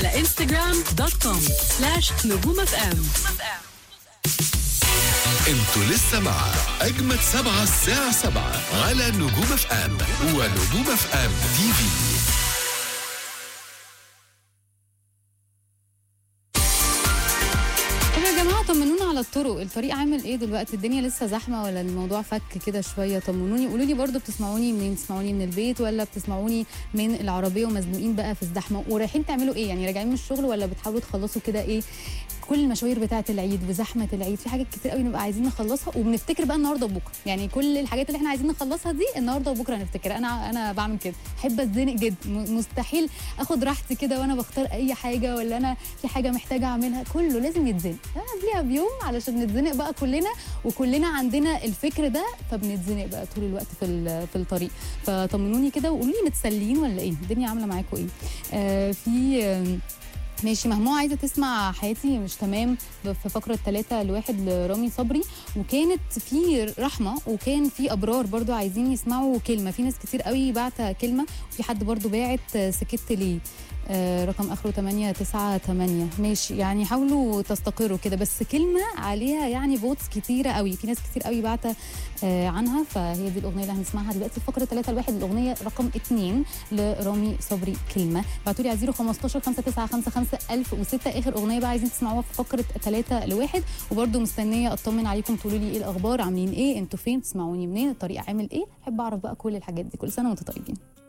على انستغرام دوت كوم سلاش نجوم اف ام انتوا لسه مع اجمد سبعة الساعة سبعة على نجوم اف ام ونجوم اف ام تي في طب يا جماعه طمنونا على الطرق الطريق عامل ايه دلوقتي الدنيا لسه زحمه ولا الموضوع فك كده شويه طمنوني قولوا لي برضو بتسمعوني منين بتسمعوني من البيت ولا بتسمعوني من العربيه ومزنوقين بقى في الزحمه ورايحين تعملوا ايه يعني راجعين من الشغل ولا بتحاولوا تخلصوا كده ايه كل المشاوير بتاعه العيد وزحمه العيد في حاجات كتير قوي نبقى عايزين نخلصها وبنفتكر بقى النهارده وبكره يعني كل الحاجات اللي احنا عايزين نخلصها دي النهارده وبكره هنفتكر انا انا بعمل كده احب اتزنق جدا م- مستحيل اخد راحتي كده وانا بختار اي حاجه ولا انا في حاجه محتاجه اعملها كله لازم يتزنق قبليها بيوم علشان نتزنق بقى كلنا وكلنا عندنا الفكر ده فبنتزنق بقى طول الوقت في ال- في الطريق فطمنوني كده وقولوا لي متسليين ولا ايه الدنيا عامله معاكم ايه آه في آه ماشي مهموع عايزه تسمع حياتي مش تمام في فقره ثلاثة لواحد لرامي صبري وكانت في رحمه وكان في ابرار برضو عايزين يسمعوا كلمه في ناس كتير قوي بعت كلمه وفي حد برضو باعت سكت ليه آه رقم اخره 898 ماشي يعني حاولوا تستقروا كده بس كلمه عليها يعني فوتس كتيره قوي في ناس كتير قوي بعت آه عنها فهي دي الاغنيه اللي هنسمعها دلوقتي في فقره 3 لواحد الاغنيه رقم 2 لرامي صبري كلمه بعتوا لي على 015 5955 1006 اخر اغنيه بقى عايزين تسمعوها في فقره 3 لواحد وبرده مستنيه اطمن عليكم تقولوا لي ايه الاخبار عاملين ايه انتوا فين تسمعوني منين الطريق عامل ايه احب اعرف بقى كل الحاجات دي كل سنه وانتم طيبين